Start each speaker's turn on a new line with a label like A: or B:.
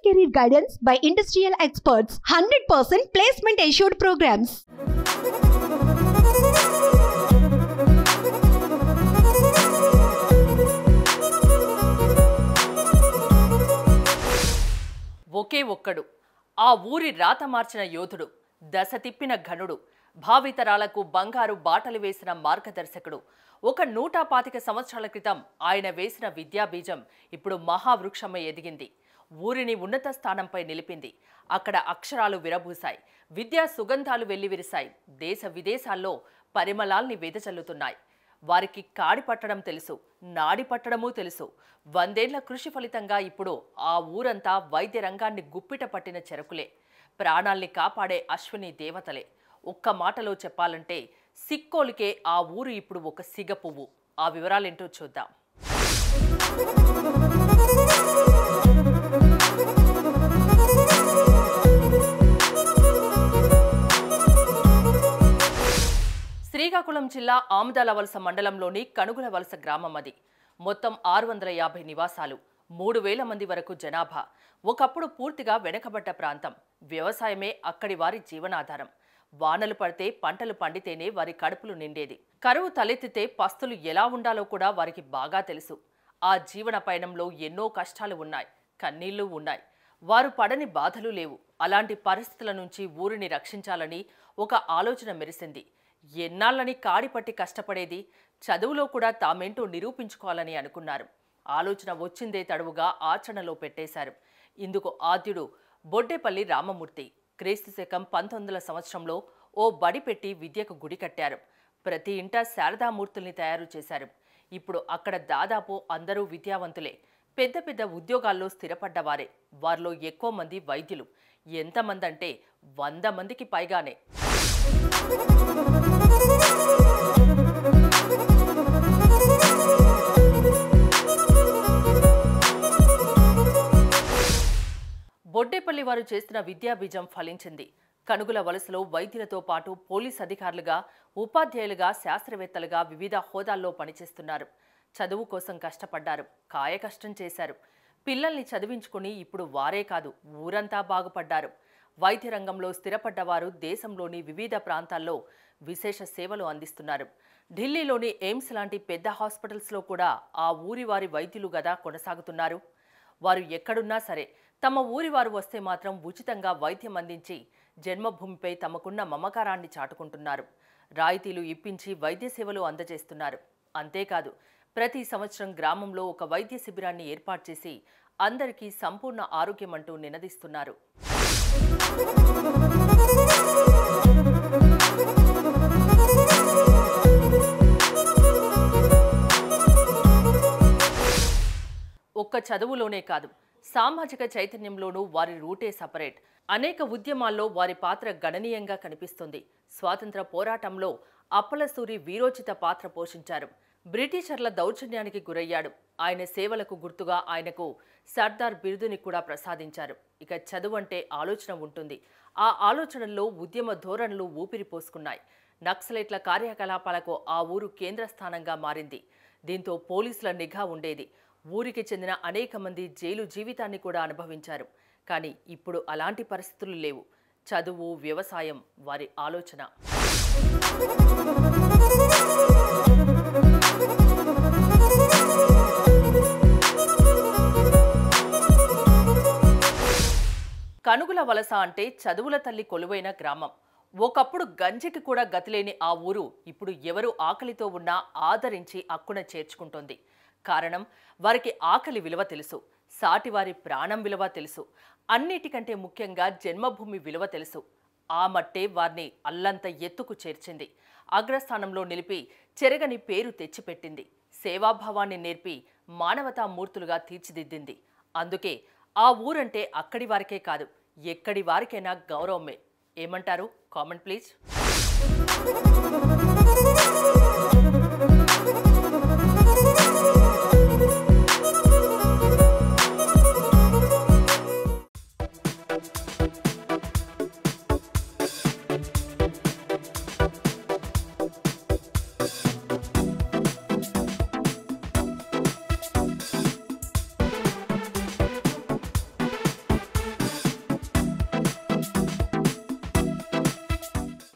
A: career guidance by industrial experts. 100% placement assured programs.
B: ఒకే ఒక్కడు ఆ ఊరి రాత మార్చిన యోధుడు దశ తిప్పిన ఘనుడు భావితరాలకు బంగారు బాటలు వేసిన మార్గదర్శకుడు ఒక నూట పాతిక సంవత్సరాల క్రితం ఆయన వేసిన విద్యాబీజం ఇప్పుడు మహావృక్షమై ఎదిగింది ఊరిని ఉన్నత స్థానంపై నిలిపింది అక్కడ అక్షరాలు విరబూశాయి విద్యా సుగంధాలు వెల్లివిరిశాయి దేశ విదేశాల్లో పరిమళాల్ని వెదజల్లుతున్నాయి వారికి కాడి పట్టడం తెలుసు నాడి పట్టడమూ తెలుసు వందేళ్ల కృషి ఫలితంగా ఇప్పుడు ఆ ఊరంతా వైద్య రంగాన్ని గుప్పిట పట్టిన చెరకులే ప్రాణాల్ని కాపాడే అశ్విని దేవతలే ఒక్క మాటలో చెప్పాలంటే సిక్కోలికే ఆ ఊరు ఇప్పుడు ఒక సిగ పువ్వు ఆ వివరాలేంటో చూద్దాం శ్రీకాకుళం జిల్లా ఆముదాల వలస మండలంలోని కనుగుల వలస గ్రామం అది మొత్తం ఆరు వందల యాభై నివాసాలు మూడు వేల మంది వరకు జనాభా ఒకప్పుడు పూర్తిగా వెనకబడ్డ ప్రాంతం వ్యవసాయమే అక్కడి వారి జీవనాధారం వానలు పడితే పంటలు పండితేనే వారి కడుపులు నిండేది కరువు తలెత్తితే పస్తులు ఎలా ఉండాలో కూడా వారికి బాగా తెలుసు ఆ జీవన పయనంలో ఎన్నో కష్టాలు ఉన్నాయి కన్నీళ్లు ఉన్నాయి వారు పడని బాధలు లేవు అలాంటి పరిస్థితుల నుంచి ఊరిని రక్షించాలని ఒక ఆలోచన మెరిసింది ఎన్నాళ్ళని కాడిపట్టి కష్టపడేది చదువులో కూడా తామేంటో నిరూపించుకోవాలని అనుకున్నారు ఆలోచన వచ్చిందే తడువుగా ఆచరణలో పెట్టేశారు ఇందుకు ఆద్యుడు బొడ్డేపల్లి రామమూర్తి క్రీస్తు శకం పంతొమ్మిదవ సంవత్సరంలో ఓ బడి పెట్టి విద్యకు గుడి కట్టారు ప్రతి ఇంట శారదామూర్తుల్ని తయారు చేశారు ఇప్పుడు అక్కడ దాదాపు అందరూ విద్యావంతులే పెద్ద పెద్ద ఉద్యోగాల్లో స్థిరపడ్డవారే వారిలో ఎక్కువ మంది వైద్యులు ఎంతమంది అంటే వంద మందికి పైగానే బొడ్డేపల్లి వారు చేసిన విద్యాబీజం ఫలించింది కనుగుల వలసలో వైద్యులతో పాటు పోలీస్ అధికారులుగా ఉపాధ్యాయులుగా శాస్త్రవేత్తలుగా వివిధ హోదాల్లో పనిచేస్తున్నారు చదువు కోసం కష్టపడ్డారు కాయ కష్టం చేశారు పిల్లల్ని చదివించుకుని ఇప్పుడు వారే కాదు ఊరంతా బాగుపడ్డారు వైద్య రంగంలో స్థిరపడ్డవారు దేశంలోని వివిధ ప్రాంతాల్లో విశేష సేవలు అందిస్తున్నారు ఢిల్లీలోని ఎయిమ్స్ లాంటి పెద్ద హాస్పిటల్స్లో కూడా ఆ ఊరి వారి వైద్యులు గదా కొనసాగుతున్నారు వారు ఎక్కడున్నా సరే తమ ఊరి వారు వస్తే మాత్రం ఉచితంగా వైద్యం అందించి జన్మభూమిపై తమకున్న మమకారాన్ని చాటుకుంటున్నారు రాయితీలు ఇప్పించి వైద్య సేవలు అందజేస్తున్నారు అంతేకాదు ప్రతి సంవత్సరం గ్రామంలో ఒక వైద్య శిబిరాన్ని ఏర్పాటు చేసి అందరికీ సంపూర్ణ ఆరోగ్యం అంటూ నినదిస్తున్నారు ఒక్క చదువులోనే కాదు సామాజిక చైతన్యంలోనూ వారి రూటే సపరేట్ అనేక ఉద్యమాల్లో వారి పాత్ర గణనీయంగా కనిపిస్తుంది స్వాతంత్ర పోరాటంలో అప్పలసూరి వీరోచిత పాత్ర పోషించారు బ్రిటిషర్ల దౌర్జన్యానికి గురయ్యాడు ఆయన సేవలకు గుర్తుగా ఆయనకు సర్దార్ బిరుదుని కూడా ప్రసాదించారు ఇక చదువు అంటే ఆలోచన ఉంటుంది ఆ ఆలోచనల్లో ఉద్యమ ధోరణులు ఊపిరి పోసుకున్నాయి నక్సలైట్ల కార్యకలాపాలకు ఆ ఊరు కేంద్ర స్థానంగా మారింది దీంతో పోలీసుల నిఘా ఉండేది ఊరికి చెందిన అనేక మంది జైలు జీవితాన్ని కూడా అనుభవించారు కానీ ఇప్పుడు అలాంటి పరిస్థితులు లేవు చదువు వ్యవసాయం వారి ఆలోచన కనుగుల వలస అంటే చదువుల తల్లి కొలువైన గ్రామం ఒకప్పుడు గంజికి కూడా గతిలేని ఆ ఊరు ఇప్పుడు ఎవరు ఆకలితో ఉన్నా ఆదరించి అక్కున చేర్చుకుంటోంది కారణం వారికి ఆకలి విలువ తెలుసు సాటివారి ప్రాణం విలువ తెలుసు అన్నిటికంటే ముఖ్యంగా జన్మభూమి విలువ తెలుసు ఆ మట్టే వారిని అల్లంత ఎత్తుకు చేర్చింది అగ్రస్థానంలో నిలిపి చెరగని పేరు తెచ్చిపెట్టింది సేవాభావాన్ని నేర్పి మానవతా మూర్తులుగా తీర్చిదిద్దింది అందుకే ఆ ఊరంటే అక్కడి వారికే కాదు ఎక్కడి వారికైనా గౌరవమే ఏమంటారు కామెంట్ ప్లీజ్